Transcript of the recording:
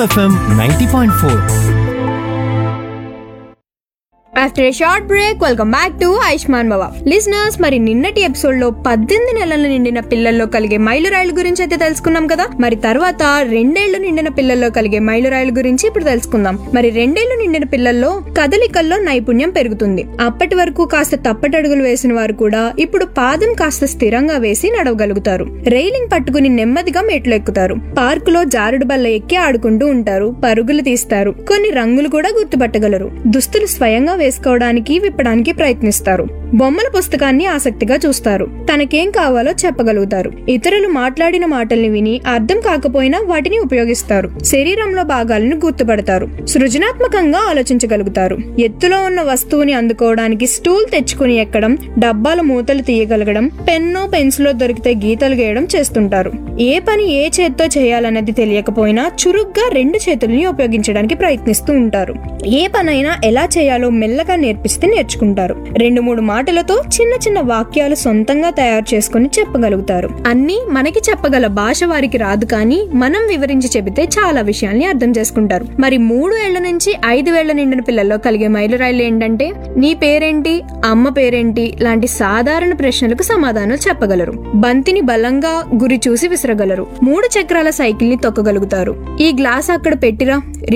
FM ninety point four after a short break welcome back to Ayushman Baba listeners మరి నిన్నటి episode లో పద్దెనిమిది నెలలు నిండిన పిల్లల్లో కలిగే మైలురాయిల గురించి అయితే తెలుసుకున్నాం కదా మరి తర్వాత రెండేళ్లు నిండిన పిల్లల్లో కలిగే మైలురాయిల గురించి ఇప్పుడు తెలుసుకుందాం మరి రెండేళ్లు నిండిన పిల్లల్లో కదలికల్లో నైపుణ్యం పెరుగుతుంది అప్పటి వరకు కాస్త తప్పటడుగులు వేసిన వారు కూడా ఇప్పుడు పాదం కాస్త స్థిరంగా వేసి నడవగలుగుతారు రైలింగ్ పట్టుకుని నెమ్మదిగా మెట్లు ఎక్కుతారు పార్కులో జారుడు బల్ల ఎక్కి ఆడుకుంటూ ఉంటారు పరుగులు తీస్తారు కొన్ని రంగులు కూడా గుర్తుపట్టగలరు దుస్తులు స్వయంగా వేసుకోవడానికి విప్పడానికి ప్రయత్నిస్తారు బొమ్మల పుస్తకాన్ని ఆసక్తిగా చూస్తారు తనకేం కావాలో చెప్పగలుగుతారు ఇతరులు మాట్లాడిన మాటల్ని విని అర్థం కాకపోయినా వాటిని ఉపయోగిస్తారు శరీరంలో భాగాలను గుర్తుపడతారు సృజనాత్మకంగా ఆలోచించగలుగుతారు ఎత్తులో ఉన్న వస్తువుని అందుకోవడానికి స్టూల్ తెచ్చుకుని ఎక్కడం డబ్బాల మూతలు తీయగలగడం పెన్నో పెన్సిలో దొరికితే గీతలు గీయడం చేస్తుంటారు ఏ పని ఏ చేత్తో చేయాలన్నది తెలియకపోయినా చురుగ్గా రెండు చేతుల్ని ఉపయోగించడానికి ప్రయత్నిస్తూ ఉంటారు ఏ పనైనా ఎలా చేయాలో మెల్లగా నేర్పిస్తే నేర్చుకుంటారు రెండు మూడు మాటలతో చిన్న చిన్న వాక్యాలు సొంతంగా తయారు చేసుకుని చెప్పగలుగుతారు అన్ని మనకి చెప్పగల భాష వారికి రాదు కానీ మనం వివరించి చెబితే చాలా విషయాల్ని అర్థం చేసుకుంటారు మరి మూడు ఏళ్ల నుంచి ఐదు వేళ్ల నిండిన పిల్లల్లో కలిగే మైలురాయిలు ఏంటంటే నీ పేరేంటి అమ్మ పేరేంటి లాంటి సాధారణ ప్రశ్నలకు సమాధానం చెప్పగలరు బంతిని బలంగా గురి చూసి విసరగలరు మూడు చక్రాల సైకిల్ ని తొక్కగలుగుతారు ఈ గ్లాస్ అక్కడ పెట్టిరా